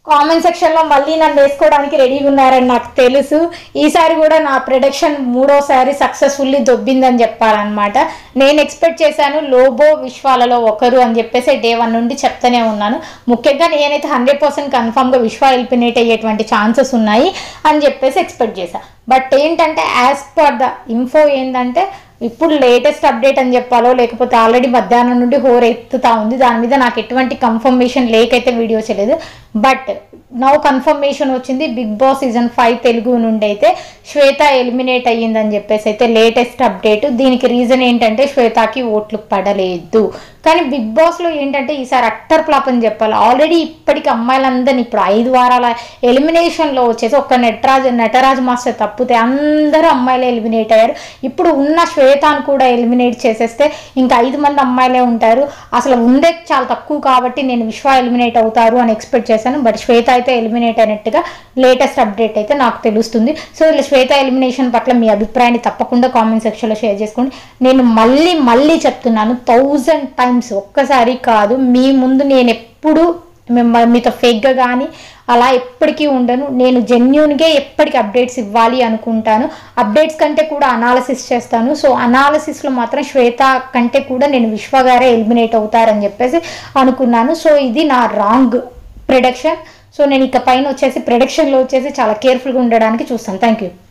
comment సెక్షన్లో మళ్ళీ నన్ను వేసుకోవడానికి రెడీగా ఉన్నారని నాకు తెలుసు ఈసారి కూడా నా ప్రొడక్షన్ మూడోసారి సక్సెస్ఫుల్లీ దొబ్బిందని చెప్పాలన్నమాట నేను ఎక్స్పెక్ట్ చేశాను లోబో విశ్వాలలో ఒకరు అని చెప్పేసి డే వన్ నుండి చెప్తూనే ఉన్నాను ముఖ్యంగా నేనైతే హండ్రెడ్ పర్సెంట్ కన్ఫామ్గా విశ్వ ఎలిమినేట్ అయ్యేటువంటి ఛాన్సెస్ ఉన్నాయి అని చెప్పేసి ఎక్స్పెక్ట్ చేశాను బట్ ఏంటంటే యాజ్ పర్ ద ఇన్ఫో ఏంటంటే ఇప్పుడు లేటెస్ట్ అప్డేట్ అని చెప్పాలో లేకపోతే ఆల్రెడీ మధ్యాహ్నం నుండి హోర్ ఎత్తుతా ఉంది దాని మీద నాకు ఎటువంటి కన్ఫర్మేషన్ లేకైతే వీడియో చేయలేదు బట్ నౌ కన్ఫర్మేషన్ వచ్చింది Bigg Boss season five Telugu నుండి అయితే శ్వేత ఎలిమినేట్ అయ్యిందని చెప్పేసి అయితే లేటెస్ట్ అప్డేట్ దీనికి రీజన్ ఏంటంటే శ్వేతకి ఓట్లు పడలేదు కానీ బిగ్ బాస్లో ఏంటంటే ఈసారి అట్టర్ ఫ్లాప్ అని చెప్పాలి ఆల్రెడీ ఇప్పటికి అమ్మాయిలందరినీ ఇప్పుడు ఐదు వారాల ఎలిమినేషన్లో వచ్చేసి ఒక్క నటరాజ్ నటరాజ్ మాస్టర్ తప్పితే అందరూ అమ్మాయిలే ఎలిమినేట్ అయ్యారు ఇప్పుడు ఉన్న శ్వేతాను కూడా ఎలిమినేట్ చేసేస్తే ఇంకా ఐదు మంది అమ్మాయిలే ఉంటారు అసలు ఉందే చాలా తక్కువ కాబట్టి నేను విశ్వ ఎలిమినేట్ అవుతారు అని ఎక్స్పెక్ట్ చేశాను బట్ శ్వేత అయితే ఎలిమినేట్ అయినట్టుగా లేటెస్ట్ అప్డేట్ అయితే నాకు తెలుస్తుంది సో ఇలా శ్వేత ఎలిమినేషన్ పట్ల మీ అభిప్రాయాన్ని తప్పకుండా కామెంట్ సెక్షన్లో షేర్ చేసుకోండి నేను మళ్ళీ మళ్ళీ చెప్తున్నాను థౌజండ్ టైమ్స్ ఒక్కసారి కాదు మీ ముందు నేను ఎప్పుడు మిమ్మ- మీతో ఫేక్గా కానీ అలా ఎప్పటికీ ఉండను నేను జెన్యున్గా ఎప్పటికీ అప్డేట్స్ ఇవ్వాలి అనుకుంటాను అప్డేట్స్ కంటే కూడా అనాలసిస్ చేస్తాను సో అనాలసిస్లో మాత్రం శ్వేత కంటే కూడా నేను విశ్వ గారే ఎలిమినేట్ అవుతారని చెప్పేసి అనుకున్నాను సో ఇది నా రాంగ్ ప్రొడక్షన్ సో నేను ఇక పైన వచ్చేసి ప్రొడక్షన్లో వచ్చేసి చాలా కేర్ఫుల్గా ఉండడానికి చూస్తాను థ్యాంక్ యూ